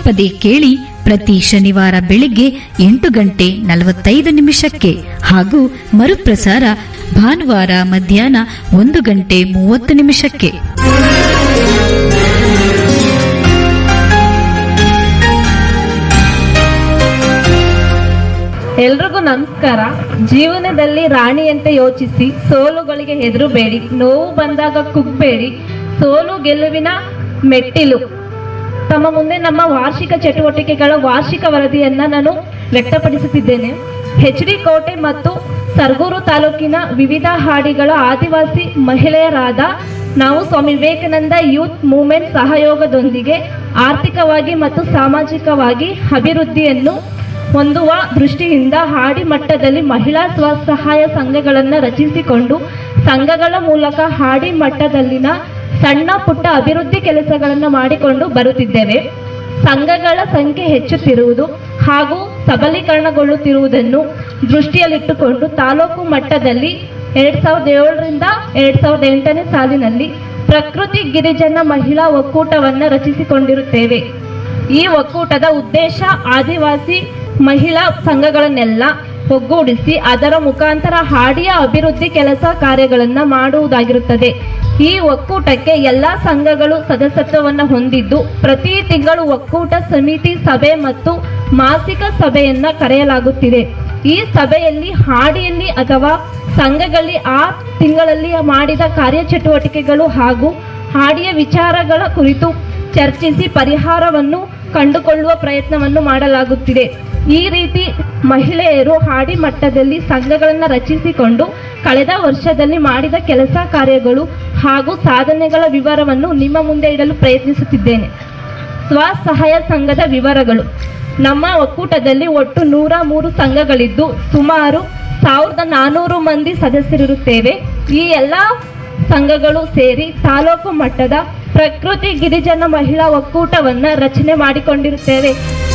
ತಪ್ಪದೆ ಕೇಳಿ ಪ್ರತಿ ಶನಿವಾರ ಬೆಳಿಗ್ಗೆ ಎಂಟು ಗಂಟೆ ನಲವತ್ತೈದು ನಿಮಿಷಕ್ಕೆ ಹಾಗೂ ಮರುಪ್ರಸಾರ ಭಾನುವಾರ ಮಧ್ಯಾಹ್ನ ಒಂದು ಗಂಟೆ ಮೂವತ್ತು ನಿಮಿಷಕ್ಕೆ ಎಲ್ರಿಗೂ ನಮಸ್ಕಾರ ಜೀವನದಲ್ಲಿ ರಾಣಿಯಂತೆ ಯೋಚಿಸಿ ಸೋಲುಗಳಿಗೆ ಹೆದರಬೇಡಿ ನೋವು ಬಂದಾಗ ಕುಗ್ಬೇಡಿ ಸೋಲು ಗೆಲುವಿನ ಮೆಟ್ಟಿಲು ತಮ್ಮ ಮುಂದೆ ನಮ್ಮ ವಾರ್ಷಿಕ ಚಟುವಟಿಕೆಗಳ ವಾರ್ಷಿಕ ವರದಿಯನ್ನ ನಾನು ವ್ಯಕ್ತಪಡಿಸುತ್ತಿದ್ದೇನೆ ಎಚ್ ಡಿ ಕೋಟೆ ಮತ್ತು ಸರ್ಗೂರು ತಾಲೂಕಿನ ವಿವಿಧ ಹಾಡಿಗಳ ಆದಿವಾಸಿ ಮಹಿಳೆಯರಾದ ನಾವು ಸ್ವಾಮಿ ವಿವೇಕಾನಂದ ಯೂತ್ ಮೂವ್ಮೆಂಟ್ ಸಹಯೋಗದೊಂದಿಗೆ ಆರ್ಥಿಕವಾಗಿ ಮತ್ತು ಸಾಮಾಜಿಕವಾಗಿ ಅಭಿವೃದ್ಧಿಯನ್ನು ಹೊಂದುವ ದೃಷ್ಟಿಯಿಂದ ಹಾಡಿ ಮಟ್ಟದಲ್ಲಿ ಮಹಿಳಾ ಸ್ವಸಹಾಯ ಸಂಘಗಳನ್ನು ರಚಿಸಿಕೊಂಡು ಸಂಘಗಳ ಮೂಲಕ ಹಾಡಿ ಮಟ್ಟದಲ್ಲಿನ ಸಣ್ಣ ಪುಟ್ಟ ಅಭಿವೃದ್ಧಿ ಕೆಲಸಗಳನ್ನು ಮಾಡಿಕೊಂಡು ಬರುತ್ತಿದ್ದೇವೆ ಸಂಘಗಳ ಸಂಖ್ಯೆ ಹೆಚ್ಚುತ್ತಿರುವುದು ಹಾಗೂ ಸಬಲೀಕರಣಗೊಳ್ಳುತ್ತಿರುವುದನ್ನು ದೃಷ್ಟಿಯಲ್ಲಿಟ್ಟುಕೊಂಡು ತಾಲೂಕು ಮಟ್ಟದಲ್ಲಿ ಎರಡ್ ಸಾವಿರದ ಏಳರಿಂದ ಎರಡ್ ಸಾವಿರದ ಎಂಟನೇ ಸಾಲಿನಲ್ಲಿ ಪ್ರಕೃತಿ ಗಿರಿಜನ ಮಹಿಳಾ ಒಕ್ಕೂಟವನ್ನು ರಚಿಸಿಕೊಂಡಿರುತ್ತೇವೆ ಈ ಒಕ್ಕೂಟದ ಉದ್ದೇಶ ಆದಿವಾಸಿ ಮಹಿಳಾ ಸಂಘಗಳನ್ನೆಲ್ಲ ಒಗ್ಗೂಡಿಸಿ ಅದರ ಮುಖಾಂತರ ಹಾಡಿಯ ಅಭಿವೃದ್ಧಿ ಕೆಲಸ ಕಾರ್ಯಗಳನ್ನು ಮಾಡುವುದಾಗಿರುತ್ತದೆ ಈ ಒಕ್ಕೂಟಕ್ಕೆ ಎಲ್ಲ ಸಂಘಗಳು ಸದಸ್ಯತ್ವವನ್ನು ಹೊಂದಿದ್ದು ಪ್ರತಿ ತಿಂಗಳು ಒಕ್ಕೂಟ ಸಮಿತಿ ಸಭೆ ಮತ್ತು ಮಾಸಿಕ ಸಭೆಯನ್ನ ಕರೆಯಲಾಗುತ್ತಿದೆ ಈ ಸಭೆಯಲ್ಲಿ ಹಾಡಿಯಲ್ಲಿ ಅಥವಾ ಸಂಘಗಳಲ್ಲಿ ಆ ತಿಂಗಳಲ್ಲಿ ಮಾಡಿದ ಕಾರ್ಯಚಟುವಟಿಕೆಗಳು ಹಾಗೂ ಹಾಡಿಯ ವಿಚಾರಗಳ ಕುರಿತು ಚರ್ಚಿಸಿ ಪರಿಹಾರವನ್ನು ಕಂಡುಕೊಳ್ಳುವ ಪ್ರಯತ್ನವನ್ನು ಮಾಡಲಾಗುತ್ತಿದೆ ಈ ರೀತಿ ಮಹಿಳೆಯರು ಹಾಡಿ ಮಟ್ಟದಲ್ಲಿ ಸಂಘಗಳನ್ನು ರಚಿಸಿಕೊಂಡು ಕಳೆದ ವರ್ಷದಲ್ಲಿ ಮಾಡಿದ ಕೆಲಸ ಕಾರ್ಯಗಳು ಹಾಗೂ ಸಾಧನೆಗಳ ವಿವರವನ್ನು ನಿಮ್ಮ ಮುಂದೆ ಇಡಲು ಪ್ರಯತ್ನಿಸುತ್ತಿದ್ದೇನೆ ಸ್ವಸಹಾಯ ಸಂಘದ ವಿವರಗಳು ನಮ್ಮ ಒಕ್ಕೂಟದಲ್ಲಿ ಒಟ್ಟು ನೂರ ಮೂರು ಸಂಘಗಳಿದ್ದು ಸುಮಾರು ಸಾವಿರದ ನಾನೂರು ಮಂದಿ ಸದಸ್ಯರಿರುತ್ತೇವೆ ಈ ಎಲ್ಲ ಸಂಘಗಳು ಸೇರಿ ತಾಲೂಕು ಮಟ್ಟದ ಪ್ರಕೃತಿ ಗಿರಿಜನ ಮಹಿಳಾ ಒಕ್ಕೂಟವನ್ನು ರಚನೆ ಮಾಡಿಕೊಂಡಿರುತ್ತೇವೆ